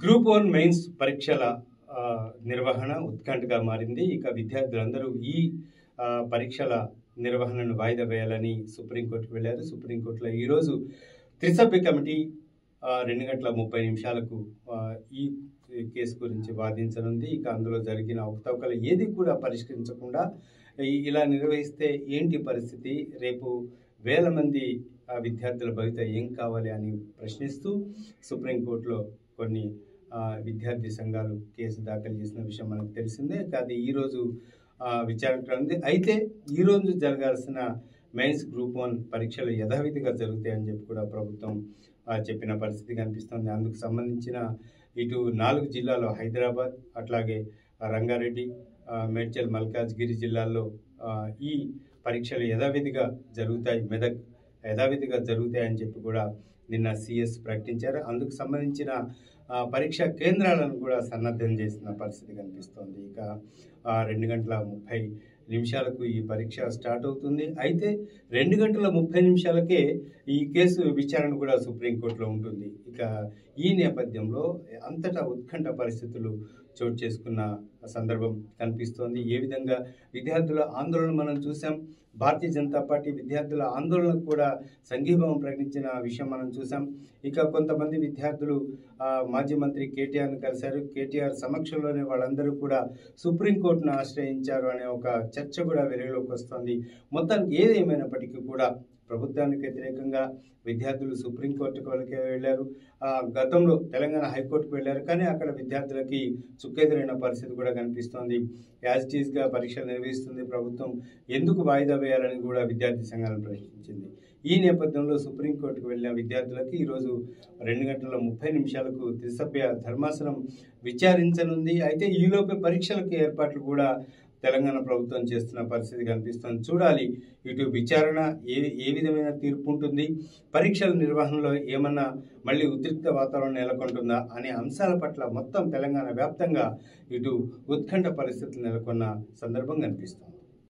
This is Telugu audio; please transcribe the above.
గ్రూప్ వన్ మెయిన్స్ పరీక్షల ఆ, నిర్వహణ ఉత్కంఠగా మారింది ఇక విద్యార్థులందరూ ఈ ఆ, పరీక్షల నిర్వహణను వాయిదా వేయాలని సుప్రీంకోర్టుకు వెళ్ళారు సుప్రీంకోర్టులో ఈరోజు త్రిసభ్య కమిటీ ఆ, రెండు గంటల ముప్పై నిమిషాలకు ఆ, ఈ కేసు గురించి వాదించనుంది ఇక అందులో జరిగిన అవకతవకలు ఏది కూడా పరిష్కరించకుండా ఈ- ఇలా నిర్వహిస్తే ఏంటి పరిస్థితి రేపు వేల మంది ఆ, విద్యార్థుల భవిత ఏం కావాలి అని ప్రశ్నిస్తూ సుప్రీంకోర్టులో కొన్ని ఆ, విద్యార్థి సంఘాలు కేసు దాఖలు చేసిన విషయం మనకు తెలిసిందే అది ఈరోజు ఆ, విచారణకు ఉంది అయితే ఈరోజు జరగాల్సిన మెయిన్స్ గ్రూప్ వన్ పరీక్షలు యథావిధిగా జరుగుతాయని చెప్పి కూడా ప్రభుత్వం ఆ, చెప్పిన పరిస్థితి కనిపిస్తుంది అందుకు సంబంధించిన ఇటు నాలుగు జిల్లాలో హైదరాబాద్ అట్లాగే ఆ, రంగారెడ్డి ఆ, మేడ్చల్ మల్కాజ్గిరి జిల్లాల్లో ఆ, ఈ పరీక్షలు యథావిధిగా జరుగుతాయి మెదక్ యథావిధిగా జరుగుతాయని చెప్పి కూడా నిన్న సిఎస్ ప్రకటించారు అందుకు సంబంధించిన ఆ, పరీక్షా కేంద్రాలను కూడా సన్నద్ధం చేసిన పరిస్థితి కనిపిస్తోంది ఇక ఆ, రెండు గంటల ముప్పై నిమిషాలకు ఈ పరీక్ష స్టార్ట్ అవుతుంది అయితే రెండు గంటల ముప్పై నిమిషాలకే ఈ కేసు విచారణ కూడా సుప్రీంకోర్టులో ఉంటుంది ఇక ఈ నేపథ్యంలో అంతటా ఉత్కంఠ పరిస్థితులు చోటు చేసుకున్న సందర్భం కనిపిస్తోంది ఏ విధంగా విద్యార్థుల ఆందోళన మనం చూసాం భారతీయ జనతా పార్టీ విద్యార్థుల ఆందోళనకు కూడా సంఘీభావం ప్రకటించిన విషయం మనం చూసాం ఇక కొంతమంది విద్యార్థులు ఆ, మాజీ మంత్రి కేటీఆర్ను కలిశారు కేటీఆర్ సమక్షంలోనే వాళ్ళందరూ కూడా సుప్రీంకోర్టును ఆశ్రయించారు అనే ఒక చర్చ కూడా వెలుగులోకి వస్తుంది మొత్తానికి ఏదేమైనప్పటికీ కూడా ప్రభుత్వానికి వ్యతిరేకంగా విద్యార్థులు సుప్రీంకోర్టుకు వాళ్ళకి వెళ్ళారు ఆ, గతంలో తెలంగాణ హైకోర్టుకు వెళ్ళారు కానీ అక్కడ విద్యార్థులకి చుక్కెదురైన పరిస్థితి కూడా కనిపిస్తోంది యాజ్ ఇట్ ఈస్గా పరీక్షలు నిర్వహిస్తుంది ప్రభుత్వం ఎందుకు వాయిదా వేయాలని కూడా విద్యార్థి సంఘాలను ప్రశ్నించింది ఈ నేపథ్యంలో సుప్రీంకోర్టుకు వెళ్ళిన విద్యార్థులకి ఈరోజు రెండు గంటల ముప్పై నిమిషాలకు త్రిసభ్య ధర్మాసనం విచారించనుంది అయితే ఈలోపే పరీక్షలకు ఏర్పాట్లు కూడా తెలంగాణ ప్రభుత్వం చేస్తున్న పరిస్థితి కనిపిస్తుంది చూడాలి ఇటు విచారణ ఏ ఏ విధమైన తీర్పు ఉంటుంది పరీక్షల నిర్వహణలో ఏమన్నా మళ్ళీ ఉద్రిక్త వాతావరణం నెలకొంటుందా అనే అంశాల పట్ల మొత్తం తెలంగాణ వ్యాప్తంగా ఇటు ఉత్కంఠ పరిస్థితులు నెలకొన్న సందర్భం కనిపిస్తుంది